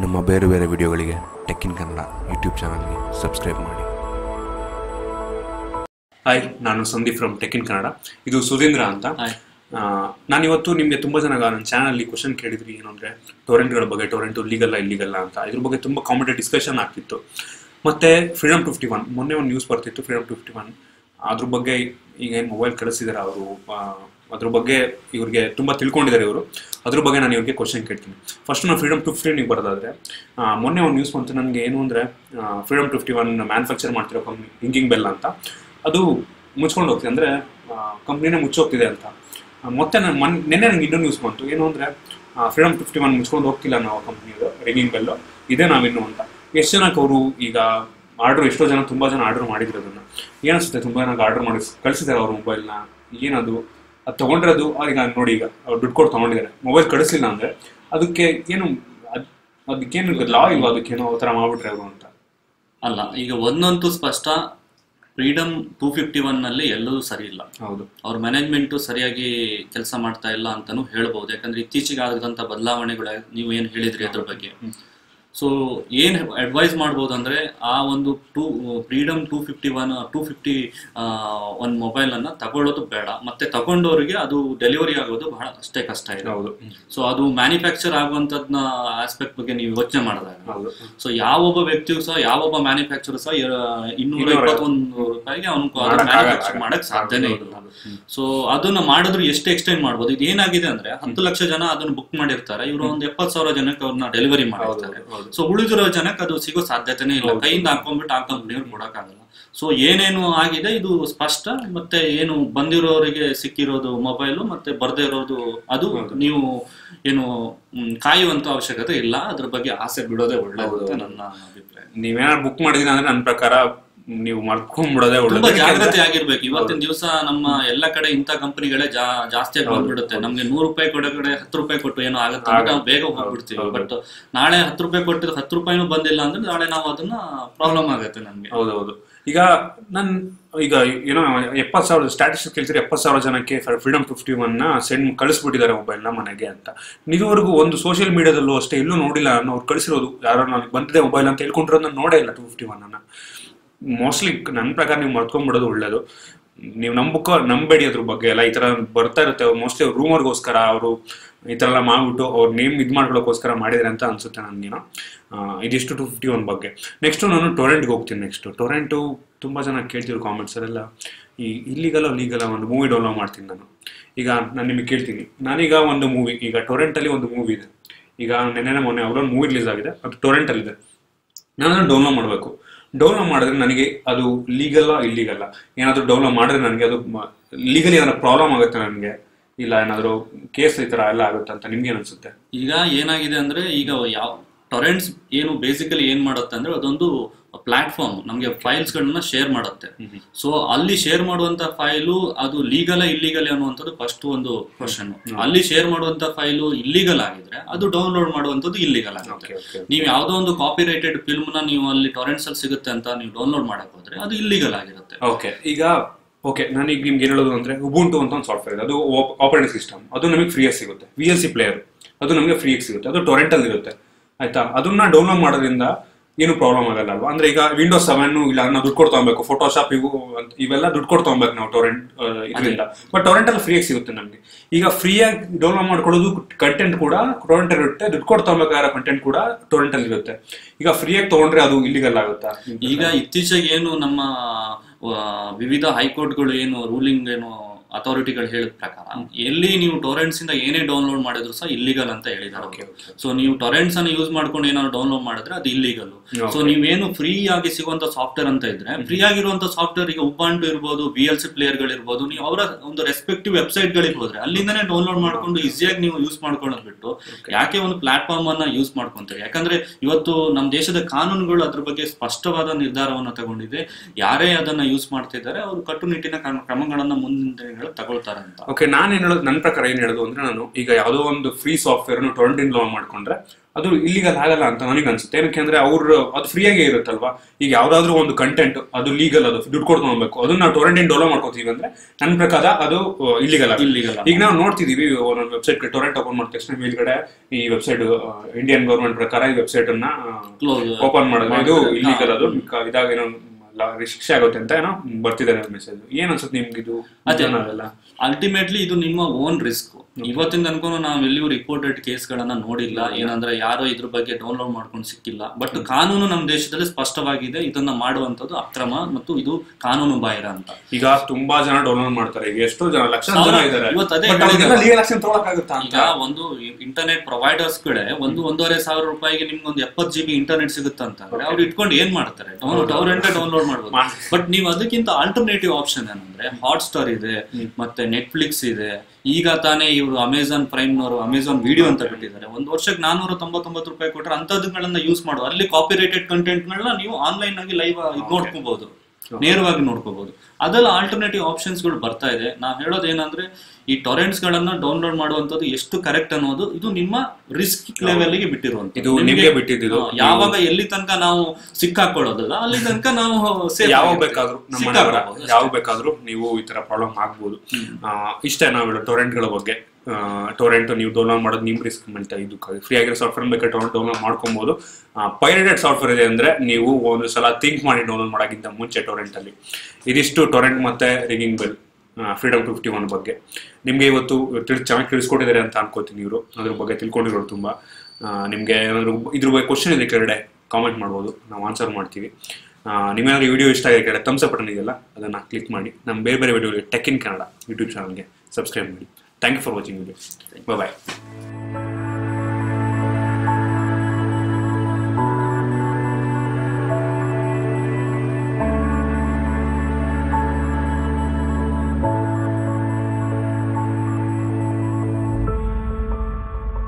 ನಮ್ಮ ಬೇರೆ ಬೇರೆ ವಿಡಿಯೋಗಳಿಗೆ ಟೆಕ್ ಇನ್ ಕನ್ನಡ ಯೂಟ್ಯೂಬ್ ಚಾನಲ್ಗೆ ಸಬ್ಸ್ಕ್ರೈಬ್ ಮಾಡಿ ಹಾಯ್ ನಾನು Sandeep from tech in Kannada ಇದು ಸುಧೀಂದ್ರ ಅಂತ ಹಾಯ್ ನಾನು ಇವತ್ತು ನಿಮಗೆ ತುಂಬ ಜನ ನನ್ನ ಚಾನಲ್ ಕ್ವಶನ್ ಕೇಳಿದ್ರಿ ಏನು ಅಂದರೆ ಟೊರೆಂಟ್ಗಳ ಬಗ್ಗೆ ಟೊರೆಂಟು ಲೀಗಲ್ಲ ಇಲ್ಲಿಗಲ್ಲ ಅಂತ ಇದ್ರ ಬಗ್ಗೆ ತುಂಬ ಕಾಮೆಂಟೆಡ್ ಡಿಸ್ಕಷನ್ ಆಗ್ತಿತ್ತು ಮತ್ತೆ ಫ್ರೀಡಮ್ ಫಿಫ್ಟಿ ಒನ್ ಮೊನ್ನೆ ಒಂದು ನ್ಯೂಸ್ ಬರ್ತಿತ್ತು ಫ್ರೀಡಮ್ ಫಿಫ್ಟಿ ಒನ್ ಅದ್ರ ಬಗ್ಗೆ ಈಗ ಏನು ಮೊಬೈಲ್ ಕಳಿಸಿದಾರೆ ಅವರು ಅದ್ರ ಬಗ್ಗೆ ಇವ್ರಿಗೆ ತುಂಬ ತಿಳ್ಕೊಂಡಿದ್ದಾರೆ ಇವರು ಅದ್ರ ಬಗ್ಗೆ ನಾನು ಇವ್ರಿಗೆ ಕ್ವಶನ್ ಕೇಳ್ತೀನಿ ಫಸ್ಟ್ ನಾನು ಫ್ರೀಡಮ್ ಟು ಫಿಫ್ಟೀನಿಗೆ ಬರೋದಾದ್ರೆ ಆ, ಮೊನ್ನೆ ಒಂದು ನ್ಯೂಸ್ ಬಂತು ನನಗೆ ಏನು ಅಂದರೆ ಫ್ರೀಡಮ್ ಫಿಫ್ಟಿ ಒನ್ ಮ್ಯಾನುಫ್ಯಾಕ್ಚರ್ ಮಾಡ್ತಿರೋ ಕಂಪ್ನಿ ಹಿಂಗಿಂಗ್ ಬೆಲ್ ಅಂತ ಅದು ಮುಚ್ಕೊಂಡು ಹೋಗ್ತಿದೆ ಅಂದರೆ ಕಂಪ್ನಿನೇ ಮುಚ್ಚೋಗ್ತಿದೆ ಅಂತ ಆ, ಮತ್ತೆ ನಾನು ಮನ್ ನಿನ್ನೆ ನಂಗೆ ಇನ್ನೊಂದು ನ್ಯೂಸ್ ಬಂತು ಏನು ಅಂದರೆ ಫ್ರೀಡಮ್ ಫಿಫ್ಟಿ ಒನ್ ಮುಚ್ಕೊಂಡು ಹೋಗ್ತಿಲ್ಲ ನಾವು ಕಂಪ್ನಿಯದು ರಿಂಗಿಂಗ್ ಬೆಲ್ಲು ಇದೇ ನಾವಿನ್ನು ಅಂತ ಎಷ್ಟು ಜನಕ್ಕೆ ಅವರು ಈಗ ಆರ್ಡರ್ ಎಷ್ಟೋ ಜನ ತುಂಬ ಜನ ಆರ್ಡರ್ ಮಾಡಿದ್ರು ಅದನ್ನು ಏನಿಸುತ್ತೆ ತುಂಬ ಜನ ಆರ್ಡರ್ ಮಾಡಿ ಕಳಿಸಿದ್ದಾರೆ ಅವ್ರ ಮೊಬೈಲ್ನ ಏನದು ಅದು ತೊಗೊಂಡಿರೋದು ಈಗ ನೋಡಿ ಈಗ ಅವ್ರು ದುಡ್ಡು ಕೊಟ್ಟು ತೊಗೊಂಡಿದ್ದಾರೆ ಮೊಬೈಲ್ ಕಳಿಸ್ಲಿಲ್ಲ ಅಂದರೆ ಅದಕ್ಕೆ ಏನು ಅದು ಅದಕ್ಕೇನು ಲಾ ಇಲ್ವಾ ಅದಕ್ಕೇನೋ ಆ ಥರ ಮಾಡ್ಬಿಟ್ರೆ ಅವರು ಅಂತ ಅಲ್ಲ ಈಗ ಒಂದಂತೂ ಸ್ಪಷ್ಟ ಫ್ರೀಡಮ್ ಟೂ ಫಿಫ್ಟಿ ಒನ್ ನಲ್ಲಿ ಎಲ್ಲವೂ ಸರಿ ಇಲ್ಲ ಹೌದು ಅವ್ರ ಮ್ಯಾನೇಜ್ಮೆಂಟ್ ಸರಿಯಾಗಿ ಕೆಲಸ ಮಾಡ್ತಾ ಇಲ್ಲ ಅಂತಾನು ಹೇಳ್ಬೋದು ಯಾಕಂದ್ರೆ ಇತ್ತೀಚೆಗೆ ಆಗದಂತ ಬದಲಾವಣೆಗಳು ನೀವು ಏನ್ ಹೇಳಿದ್ರಿ ಅದ್ರ ಬಗ್ಗೆ ಸೊ ಏನ್ ಅಡ್ವೈಸ್ ಮಾಡ್ಬೋದು ಅಂದ್ರೆ ಆ ಒಂದು two freedom two fifty one two fifty one mobile ಅನ್ನ ತಗೊಳ್ಳೋದು ಬೇಡ ಮತ್ತೆ ತಗೊಂಡವರಿಗೆ ಅದು ಡೆಲಿವರಿ ಆಗೋದು ಬಹಳ ಅಷ್ಟೇ ಕಷ್ಟ ಇದೆ ಹೌದು ಸೊ ಅದು ಮ್ಯಾನುಫ್ಯಾಕ್ಚರ್ ಆಗುವಂತದ್ನ ಆಸ್ಪೆಕ್ಟ್ ಬಗ್ಗೆ ನೀವು ಯೋಚನೆ ಮಾಡಿದಾಗ ಹೌದು ಸೊ ಯಾವೊಬ್ಬ ವ್ಯಕ್ತಿಯು ಸಹ ಯಾವೊಬ್ಬ ಮ್ಯಾನುಫ್ಯಾಕ್ಚರ್ ಸಹ ಎರ- ಇನ್ನೂರ ಇನ್ನೂರ ಇಪ್ಪತ್ತೊಂದು ರೂಪಾಯಿಗೆ ಅವನು ಮಾಡಕ್ಕಾಗಲ್ಲ. ಮ್ಯಾನುಫ್ಯಾಕ್ಚರ್ ಮಾಡಕ್ ಸಾಧ್ಯನೇ ಇಲ್ಲ ಹೌದು. ಸೊ ಅದನ್ನ ಮಾಡಿದ್ರು ಎಷ್ಟು ಎಕ್ಸ್ಟೆಂಡ್ ಮಾಡ್ಬೋದು ಇದು ಏನಾಗಿದೆ ಅಂದ್ರೆ ಹತ್ತು ಲಕ್ಷ ಜನ ಅದನ್ನ ಬುಕ್ ಮಾಡಿರ್ತಾರೆ ಇವರು ಒಂದು ಎಪ್ಪತ್ತು ಸಾವಿರ ಜನಕ್ಕೆ ಅವ್ರನ್ನ ಡೆಲಿವರಿ ಮಾಡಿರ್ತಾರೆ ಹೌದು. ಸೊ ಉಳಿದಿರೋ ಜನಕ್ಕೆ ಅದು ಸಿಗೋ ಸಾಧ್ಯತೆನೇ ಇಲ್ಲ ಹೌದು. ಕೈಯಿಂದ ಹಾಕೊಂಡ್ಬಿಟ್ಟು ಆ ಕಂಪ್ನಿಯವ್ರು ಕೊಡಕ್ಕಾಗಲ್ಲ ಸೊ ಏನೇನು ಆಗಿದೆ ಇದು ಸ್ಪಷ್ಟ ಮತ್ತೆ ಏನು ಬಂದಿರೋರಿಗೆ ಸಿಕ್ಕಿರೋದು ಮೊಬೈಲು ಮತ್ತೆ ಬರ್ದೇ ಇರೋದು ಅದು ನೀವು ಏನು ಮ್, ಕಾಯುವಂತ ಅವಶ್ಯಕತೆ ಇಲ್ಲ ಅದ್ರ ಬಗ್ಗೆ ಆಸೆ ಬಿಡೋದೇ ಒಳ್ಳೇದು ಅಂತ ನನ್ನ ಅಭಿಪ್ರಾಯ ನೀವೇನಾದ್ರು ಬುಕ್ ಮಾಡಿದೀನಿ ಅಂದ್ರೆ ನನ್ನ ಪ್ರಕಾರ ನೀವು ಮಾಡ್ಕೊಂಡ್ಬಿಡೋದೇ ತುಂಬಾ ಒಳ್ಳೇದು ಜಾಗ್ರತೆ ಆಗಿರ್ಬೇಕು ಇವತ್ತಿನ ದಿವಸ ನಮ್ಮ ಎಲ್ಲ ಕಡೆ ಇಂಥ ಕಂಪನಿಗಳೇ ಜಾಸ್ತಿ ಆಗಿ ಬಂದ್ಬಿಡುತ್ತೆ ನಮ್ಗೆ ನೂರು ರೂಪಾಯಿ ಕೊಡೋ ಕಡೆ ಹತ್ತು ರೂಪಾಯಿ ಕೊಟ್ಟು ಏನೋ ಆಗುತ್ತೆ ಅಂತ ನಾವು ಬೇಗ ಹೋಗ್ಬಿಡ್ತೀವಿ ಬಟ್ ನಾಳೆ ಹತ್ತು ರೂಪಾಯಿ ಕೊಟ್ಟಿದ್ದು ಹತ್ತು ರೂಪಾಯಿನೂ ಬಂದಿಲ್ಲ ಅಂದ್ರೆ ನಾಳೆ ನಾವು ಅದನ್ನ ಪ್ರಾಬ್ಲಮ್ ಆಗುತ್ತೆ ನಮ್ಗೆ ಹೌದೌದು ಈಗ ನನ್ ಈಗ ಏನೋ ಎಪ್ಪತ್ತು ಸಾವಿರ ಸ್ಟ್ಯಾಟಿಸ್ಟಿಕ್ ಹೇಳ್ತೀರಿ ಎಪ್ಪತ್ತು ಸಾವಿರ ಜನಕ್ಕೆ ಫ್ರೀಡಮ್ ಫಿಫ್ಟಿ ಒನ್ ಸೆಂಡ್ ಕಳಿಸ್ಬಿಟ್ಟಿದ್ದಾರೆ ಮೊಬೈಲ್ನ ಮನೆಗೆ ಅಂತ ಇದುವರೆಗೂ ಒಂದು ಸೋಷಿಯಲ್ ಮೀಡಿಯಾದಲ್ಲೂ ಅಷ್ಟೇ ಎಲ್ಲೂ ನೋಡಿಲ್ಲ ನಾನು ಅವ್ರು ಕಳಿಸಿರೋದು ಯಾರೋ ನನಗೆ ಬಂದಿದೆ ಮೊಬೈಲ್ ಅಂತ ಹೇಳ್ಕೊಂಡಿರೋದು ನಾನು ನೋಡೇ ಇಲ್ಲ ಟು ಫಿಫ್ಟಿ ಒನ್ ಅನ್ನ ಮೋಸ್ಟ್ಲಿ ನನ್ನ ಪ್ರಕಾರ ನೀವು ಮರ್ತ್ಕೊಂಡ್ಬಿಡೋದು ಒಳ್ಳೇದು ನೀವು ನಂಬಕ್ಕೋ ನಂಬೇಡಿ ಅದ್ರ ಬಗ್ಗೆ ಎಲ್ಲ ಈ ತರ ಬರ್ತಾ ಇರುತ್ತೆ ಮೋಸ್ಟ್ಲಿ ಅವ್ರು ರೂಮರ್ಗೋಸ್ಕರ ಅವರು ಈ ಥರ ಎಲ್ಲ ಮಾಡ್ಬಿಟ್ಟು ಅವ್ರ ನೇಮ್ ಇದು ಮಾಡ್ಕೊಳ್ಳೋಕ್ಕೋಸ್ಕರ ಮಾಡಿದ್ರೆ ಅಂತ ಅನ್ಸುತ್ತೆ ನನಗೇನೋ ಆ, ಇದಿಷ್ಟು ಟು ಫಿಫ್ಟಿ ಒನ್ ಬಗ್ಗೆ ನೆಕ್ಸ್ಟು ನಾನು ಟೊರೆಂಟ್ಗೆ ಹೋಗ್ತೀನಿ ನೆಕ್ಸ್ಟು ಟೊರೆಂಟು ತುಂಬ ಜನ ಕೇಳ್ತಿದ್ರು ಕಾಮೆಂಟ್ಸಲ್ಲೆಲ್ಲ ಈ ಇಲ್ಲಿಗಲ್ಲ ಲೀಗಲ್ಲ ಒಂದು ಮೂವಿ ಡೌನ್ಲೋಡ್ ಮಾಡ್ತೀನಿ ನಾನು ಈಗ ನಾನು ನಿಮಗೆ ಕೇಳ್ತೀನಿ ನಾನೀಗ ಒಂದು ಮೂವಿ ಈಗ ಟೊರೆಂಟಲ್ಲಿ ಒಂದು ಮೂವಿ ಇದೆ ಈಗ ನೆನ್ನೆ ಮೊನ್ನೆ ಅವರೊಂದು ಮೂವಿ ರಿಲೀಸ್ ಆಗಿದೆ ಅದು ಟೊರೆಂಟಲ್ಲಿದೆ ನಾನು ಅದನ್ನು ಡೌನ್ಲೋಡ್ ಮಾಡಬೇಕು ಡೌನ್ಲೋಡ್ ಮಾಡಿದ್ರೆ ನನಗೆ ಅದು ಲೀಗಲ್ಲ ಇಲ್ಲಿಗಲ್ಲ ಏನಾದರೂ ಡೌನ್ಲೋಡ್ ಮಾಡಿದ್ರೆ ನನಗೆ ಅದು ಲೀಗಲಿ ಏನಾದ್ರು ಪ್ರಾಬ್ಲಮ್ ಆಗುತ್ತೆ ನನಗೆ ಇಲ್ಲ ಏನಾದರೂ ಕೇಸ್ ಈ ಥರ ಎಲ್ಲ ಆಗುತ್ತೆ ಅಂತ ನಿಮ್ಗೆ ಅನ್ಸುತ್ತೆ ಈಗ ಏನಾಗಿದೆ ಅಂದ್ರೆ ಈಗ ಯಾವ ಟೊರೆಂಟ್ಸ್ ಏನು ಬೇಸಿಕಲಿ ಏನ್ ಮಾಡುತ್ತೆ ಅಂದ್ರೆ ಅದೊಂದು ಪ್ಲಾಟ್ಫಾರ್ಮ್ ನಮಗೆ ಫೈಲ್ಸ್ ಗಳನ್ನ ಶೇರ್ ಮಾಡುತ್ತೆ ಸೊ ಅಲ್ಲಿ ಶೇರ್ ಮಾಡುವಂತ ಫೈಲು ಅದು ಲೀಗಲ್ ಇಲ್ಲಿಗಲ್ ಅನ್ನುವಂಥದ್ದು ಫಸ್ಟ್ ಒಂದು ಕ್ವಶನ್ ಅಲ್ಲಿ ಶೇರ್ ಮಾಡುವಂತ ಫೈಲು ಇಲ್ಲಿಗಲ್ ಆಗಿದ್ರೆ ಅದು ಡೌನ್ಲೋಡ್ ಮಾಡುವಂಥದ್ದು ಇಲ್ಲಿಗಲ್ ಆಗುತ್ತೆ ಓಕೆ ಓಕೆ ನೀವು ಯಾವುದೋ ಒಂದು ಕಾಪಿ ರೈಟೆಡ್ ಫಿಲ್ಮ್ ನ ನೀವು ಅಲ್ಲಿ ಟೊರೆಂಟ್ಸ್ ಅಲ್ಲಿ ಸಿಗುತ್ತೆ ಅಂತ ನೀವು ಡೌನ್ಲೋಡ್ ಮಾಡಕ್ ಹೋದ್ರೆ ಅದು ಇಲ್ಲಿಗಲ್ ಆಗಿರುತ್ತೆ ಓಕೆ ಈಗ ಓಕೆ ನಾನೀಗ ನಿಮ್ಗೆ ಏನು ಹೇಳೋದು ಅಂದ್ರೆ ಉಬುಂಟು ಅಂತ ಒಂದು ಸಾಫ್ಟ್ವೇರ್ ಇದೆ ಅದು ಆಪರೇಟಿಂಗ್ ಸಿಸ್ಟಮ್ ಅದು ನಮಗೆ ಫ್ರೀಯಾಗಿ ಸಿಗುತ್ತೆ ವಿ ಎಲ್ ಸಿ ಪ್ಲೇಯರ್ ಅದು ನಮಗೆ ಫ್ರೀಯಾಗಿ ಸಿಗುತ್ತೆ ಅದು ಟೊರೆಂಟಲ್ಲಿ ಇರುತ್ತೆ ಆಯ್ತಾ ಅದನ್ನ ಡೌನ್ಲೋಡ್ ಮಾಡೋದ್ರಿಂದ ಏನು ಪ್ರಾಬ್ಲಮ್ ಆಗಲ್ಲ ಅಲ್ವಾ ಅಂದ್ರೆ ಈಗ ವಿಂಡೋಸ್ ಸೆವೆನ್ ಇಲ್ಲ ನಾವು ದುಡ್ಡು ಕೊಟ್ಟು ತಗೊಬೇಕು ಫೋಟೋಶಾಪ್ ಇವು ಅಂತ- ಇವೆಲ್ಲ ದುಡ್ಡು ಕೊಟ್ಟು ತಗೊಬೇಕು ನಾವು ಟೊರೆಂಟ್ ಇದರಿಂದ ಬಟ್ ಟೊರೆಂಟ್ ಅಲ್ಲಿ ಫ್ರೀಯಾಗಿ ಸಿಗುತ್ತೆ ನಮಗೆ ಈಗ ಫ್ರೀಯಾಗಿ ಡೌನ್ಲೋಡ್ ಮಾಡ್ಕೊಳ್ಳೋದು ಕಂಟೆಂಟ್ ಕೂಡ ಟೊರೆಂಟ್ ಇರುತ್ತೆ ದುಡ್ಡು ಕೊಟ್ಟು ತಗೊಬೇಕಾಗಿರೋ ಕಂಟೆಂಟ್ ಕೂಡ ಟೊರೆಂಟ್ ಅಲ್ಲಿ ಇರುತ್ತೆ ಈಗ ಫ್ರೀಯಾಗಿ ತಗೊಂಡ್ರೆ ಅದು ಇಲ್ಲಿಗಲ್ ಆಗುತ್ತಾ ಈಗ ಇತ್ತೀಚೆಗೆ ಏನು ನಮ್ಮ ಆ, ವಿವಿಧ ಹೈಕೋರ್ಟ್ಗಳು ಏನು ರೂಲಿಂಗ್ ಏನು ಅಥಾರಿಟಿಗಳು ಹೇಳಿದ ಪ್ರಕಾರ ಎಲ್ಲಿ ನೀವು ಟೊರೆಂಟ್ಸ್ ಇಂದ ಏನೇ ಡೌನ್ಲೋಡ್ ಮಾಡಿದ್ರು ಸಹ ಇಲ್ಲಿಗಲ್ ಅಂತ ಹೇಳಿದ್ದಾರೆ Okay, okay. ಸೊ ನೀವು ಟೊರೆಂಟ್ಸ್ ಅನ್ನು ಯೂಸ್ ಮಾಡ್ಕೊಂಡು ಏನಾದ್ರು ಡೌನ್ಲೋಡ್ ಮಾಡಿದ್ರೆ ಅದು ಇಲ್ಲಿಗಲ್ ಸೊ ನೀವೇನು ಫ್ರೀ ಆಗಿ ಸಿಗುವಂತ ಸಾಫ್ಟ್ವೇರ್ ಅಂತ ಇದ್ರೆ ಫ್ರೀ ಆಗಿರುವಂತ ಸಾಫ್ಟ್ವೇರ್ ಈಗ ಉಬಾಂಟು ಇರ್ಬೋದು ಬಿ ಎಲ್ ಸಿ ಪ್ಲೇಯರ್ ಗಳಿರ್ಬೋದು ನೀವು ಅವರ ಒಂದು ರೆಸ್ಪೆಕ್ಟಿವ್ ವೆಬ್ಸೈಟ್ ಗಳಿಗೆ ಹೋದ್ರೆ ಅಲ್ಲಿಂದನೇ ಡೌನ್ಲೋಡ್ ಮಾಡ್ಕೊಂಡು ಈಸಿಯಾಗಿ ನೀವು ಯೂಸ್ ಮಾಡ್ಕೊಳ್ಳೋದು ಬಿಟ್ಟು ಯಾಕೆ ಒಂದು ಪ್ಲಾಟ್ಫಾರ್ಮ್ ಅನ್ನ ಯೂಸ್ ಮಾಡ್ಕೊಂತೀರಿ ಯಾಕಂದ್ರೆ ಇವತ್ತು ನಮ್ಮ ದೇಶದ ಕಾನೂನುಗಳು ಅದ್ರ ಬಗ್ಗೆ ಸ್ಪಷ್ಟವಾದ ನಿರ್ಧಾರವನ್ನು ತಗೊಂಡಿದೆ ಯಾರೇ ಅದನ್ನ ಯೂಸ್ ಮಾಡ್ತಿದ್ದಾರೆ ಅವರು ಕಟ್ಟುನಿಟ್ಟಿನ ಕ್ರಮ- ಕ್ರಮಗಳನ್ನ ಮುಂದಿನ ದಿನಗಳು ತಗೊಳ್ತಾರೆ ಅಂತ ಓಕೆ ನಾನು ಏನು ಹೇಳೋದು ನನ್ನ ಪ್ರಕಾರ ಏನು ಹೇಳೋದು ಅಂದ್ರೆ ನಾನು ಈಗ ಯಾವುದೋ ಒಂದು ಫ್ರೀ ಸಾಫ್ಟ್ವೇರ್ ಟೊರೆಂಟ್ ಡೌನ್ಲೋಡ್ ಮಾಡ್ಕೊಂಡ್ರೆ ಅದು ಇಲ್ಲಿಗಲ್ ಆಗಲ್ಲ ಅಂತ ನನಗೆ ಅನ್ಸುತ್ತೆ ಏನಕ್ಕೆ ಅಂದ್ರೆ ಅವ್ರು ಅದು ಫ್ರೀಯಾಗೇ ಇರುತ್ತಲ್ವಾ ಈಗ ಯಾವ್ದಾದ್ರು ಒಂದು ಕಂಟೆಂಟ್ ಅದು ಲೀಗಲ್ ಅದು ದುಡ್ಡು ಕೊಡ್ಕೊಂಡು ಹೋಗ್ಬೇಕು ಅದನ್ನ ನಾವು ಟೊರೆಂಟ್ ಡೌನ್ಲೋಡ್ ಮಾಡ್ಕೋತೀವಿ ಅಂದ್ರೆ ನನ್ನ ಪ್ರಕಾರ ಅದು ಇಲ್ಲಿಗಲ್ Illegal. ಈಗ ನಾವು ನೋಡ್ತಿದೀವಿ ಒಂದೊಂದು ವೆಬ್ಸೈಟ್ ಟೊರೆಂಟ್ ಓಪನ್ ಮಾಡಿದ ತಕ್ಷಣ ಮೇಲ್ಗಡೆ ಈ ವೆಬ್ಸೈಟ್ ಇಂಡಿಯನ್ ಗೌರ್ಮೆಂಟ್ ಪ್ರಕಾರ ಈ ವೆಬ್ಸೈಟ್ ಅನ್ನ Close. ಓಪನ್ ಮಾಡಿದ್ರೆ ಇದು ಮಾಡಿದ್ರೆ, ಇಲ್ಲಿಗಲ್ ಅದು ಹಾ. ಕ- ಇದಾಗ ಏನೋ ಲ- ಶಿಕ್ಷೆ ಆಗುತ್ತೆ ಅಂತ ಏನೋ ಬರ್ತಿದ್ದಾರೆ ಮೆಸೇಜ್ ಏನ್ ಅನ್ಸುತ್ತೆ ನಿಮ್ಗೆ ಇದು ಅದೇ ಅದೆಲ್ಲ ಅಲ್ಟಿಮೇಟ್ಲಿ ಇದು ನಿಮ್ಮ ಓನ್ ರಿಸ್ಕ್ ಇವತ್ತಿನ ಅನ್ಕೊಂಡು ನಾವು ಎಲ್ಲಿಯೂ ರಿಪೋರ್ಟೆಡ್ ಕೇಸ್ಗಳನ್ನ ನೋಡಿಲ್ಲ ಏನಂದ್ರೆ ಯಾರೋ ಇದ್ರ ಬಗ್ಗೆ ಡೌನ್ಲೋಡ್ ಮಾಡ್ಕೊಂಡು ಸಿಕ್ಕಿಲ್ಲ ಬಟ್ ಕಾನೂನು ನಮ್ಮ ದೇಶದಲ್ಲಿ ಸ್ಪಷ್ಟವಾಗಿದೆ ಇದನ್ನ ಮಾಡುವಂತದ್ದು ಅಕ್ರಮ ಮತ್ತು ಇದು ಕಾನೂನು ಬಾಹಿರ ಅಂತ ಈಗ ತುಂಬಾ ಜನ ಡೌನ್ಲೋಡ್ ಮಾಡ್ತಾರೆ ಈಗ ಎಷ್ಟೋ ಜನ ಲಕ್ಷ ಜನ ಸಾವಿರ- ಇದ್ದಾರೆ ಇವತ್ತು ಅದೇ ಬಟ್ ಅವ್ರಿಗೆಲ್ಲ ಹೇಳಿದ್ದು. ಲೀಗಲ್ ಆಕ್ಷನ್ ತಗೊಳಕ್ಕಾಗುತ್ತಾ ಅಂತ ಈಗ ಒಂದು ಇಂಟರ್ನೆಟ್ ಪ್ರೊವೈಡರ್ಸ್ ಕಡೆ ಒಂದು ಒಂದೂವರೆ ಸಾವಿರ ರೂಪಾಯಿಗೆ ನಿಮ್ಗೆ ಒಂದು ಎಪ್ಪತ್ತು ಜಿ ಬಿ ಇಂಟರ್ನೆಟ್ ಸಿಗುತ್ತೆ ಅಂತಂದ್ರೆ ಅವ್ರು ಇಟ್ಕೊಂಡು ಏನ್ ಮಾಡ್ತಾರೆ ಡೌನ್ಲೋಡ್ ಅವ್ರಂటే ಡೌನ್ಲೋಡ್ ಮಾಡ್ಬೋದು ಮಾಡ್- ಬಟ್ ನೀವು ಅದಕ್ಕಿಂತ ಆಲ್ಟರ್ನೇಟಿವ್ ಆಪ್ಷನ್ ಏನಂದ್ರೆ ಹಾಟ್ ಸ್ಟಾರ್ ಇದೆ ಮತ್ತೆ ನೆಟ್ಫ್ಲಿಕ್ಸ್ ಇದೆ ಈಗ ತಾನೇ ಇವರು ಅಮೆಝಾನ್ ಪ್ರೈಮ್ ನವರು ಅಮೆಝಾನ್ ವಿಡಿಯೋ ಅಂತ ಬಿಟ್ಟಿದ್ದಾರೆ ಒಂದು ವರ್ಷಕ್ಕೆ ನಾನೂರ ತೊಂಬತ್ತೊಂಬತ್ತು ರೂಪಾಯಿ ಕೊಟ್ಟರೆ ಅಂತದ್ಗಳನ್ನ ಯೂಸ್ ಮಾಡು ಅಲ್ಲಿ ಕಾಪಿರೇಟೆಡ್ ಕಂಟೆಂಟ್ಗಳನ್ನ ನೀವು ಆನ್ಲೈನ್ ಆಗಿ ಲೈವ್ ನೋಡ್ಕೋಬಹುದು ನೇರವಾಗಿ ನೋಡ್ಕೋಬಹುದು ಅದೆಲ್ಲ ಆಲ್ಟರ್ನೇಟಿವ್ ಆಪ್ಷನ್ಸ್ ಗಳು ಬರ್ತಾ ಇದೆ ನಾವು ಹೇಳೋದು ಏನಂದ್ರೆ ಈ ಟೊರೆಂಟ್ಸ್ ಗಳನ್ನ ಡೌನ್ಲೋಡ್ ಮಾಡುವಂತದ್ದು ಎಷ್ಟು ಕರೆಕ್ಟ್ ಅನ್ನೋದು ಇದು ನಿಮ್ಮ ರಿಸ್ಕ್ ಲೆವೆಲ್ ಗೆ ಬಿಟ್ಟಿರುವಂತ ಇದು ನಿಮ್ಗೆ ಬಿಟ್ಟಿದ್ದು. ಯಾವಾಗ ಎಲ್ಲಿ ತನಕ ನಾವು ಸಿಕ್ಕಾಕೊಳ್ಳೋದಲ್ಲ ಅಲ್ಲಿ ತನಕ ನಾವು safe ಯಾವಾಗ ಆಗಿರ್ತೀವಿ. ಬೇಕಾದ್ರೂ ನಮ್ಮ ಸಿಕ್ಕಾಕೊಳ್ಬೋದು ಅಷ್ಟೇ. ಯಾವಾಗ ಬೇಕಾದ್ರೂ ನೀವು ಈ ತರ ಪ್ರಾಬ್ಲಮ್ ಆಗ್ಬೋದು ಆ, ಇಷ್ಟೇ ನಾವು ಟೊರೆಂಟ್ ಗಳ ಬಗ್ಗೆ ಟೊರೆಂಟ್ ನೀವು ಡೌನ್ಲೋಡ್ ಮಾಡೋದು ನಿಮ್ ರಿಸ್ಕ್ ಅಂತ ಇದು ಫ್ರೀ ಆಗಿರೋ ಸಾಫ್ಟ್ವೇರ್ ಬೇಕಾದ್ರೆ ಟೊರೆಂಟ್ ಡೌನ್ಲೋಡ್ ಮಾಡ್ಕೊಬಹುದು ಪೈರೇಟೆಡ್ ಸಾಫ್ಟ್ವೇರ್ ಇದೆ ಅಂದ್ರೆ ನೀವು ಒಂದು ಸಲ ಥಿಂಕ್ ಮಾಡಿ ಡೌನ್ಲೋಡ್ ಮಾಡೋಕ್ಕಿಂತ ಮುಂಚೆ ಟೊರೆಂಟ್ ಅಲ್ಲಿ ಇದಿಷ್ಟು ಟೊರೆಂಟ್ ಮತ್ತೆ ringing bell freedom fifty one ಬಗ್ಗೆ ನಿಮಗೆ ಇವತ್ತು ತಿಳ್ ಚೆನ್ನಾಗಿ ತಿಳಿಸ್ಕೊಟ್ಟಿದ್ದಾರೆ ಅಂತ ಅನ್ಕೋತೀನಿ ಇವರು ಅದ್ರ ಬಗ್ಗೆ ತಿಳ್ಕೊಂಡಿರೋರು ತುಂಬಾ ಆ, ನಿಮ್ಗೆ ಏನಾದ್ರು ಇದ್ರ ಬಗ್ಗೆ ಕ್ವಶನ್ ಇದೆ ಕೆಳಗಡೆ ಕಾಮೆಂಟ್ ಮಾಡ್ಬೋದು ನಾವು ಆನ್ಸರ್ ಮಾಡ್ತೀವಿ ಆ, ನಿಮ್ಗೇನಾದ್ರು ಈ ವಿಡಿಯೋ ಇಷ್ಟ ಆಗಿದೆ ಕೆಳಗಡೆ ಥಮ್ಸ್ ಅಪ್ ಬಟನ್ ಇದೆಯಲ್ಲ ಅದನ್ನ ಕ್ಲಿಕ್ ಮಾಡಿ ನಮ್ಮ ಬೇರೆ ಬೇರೆ video tech in Kannada YouTube ಚಾನಲ್ಗೆ ಸಬ್ಸ್ಕ್ರೈಬ್ ಮಾಡಿ thank you for watching video bye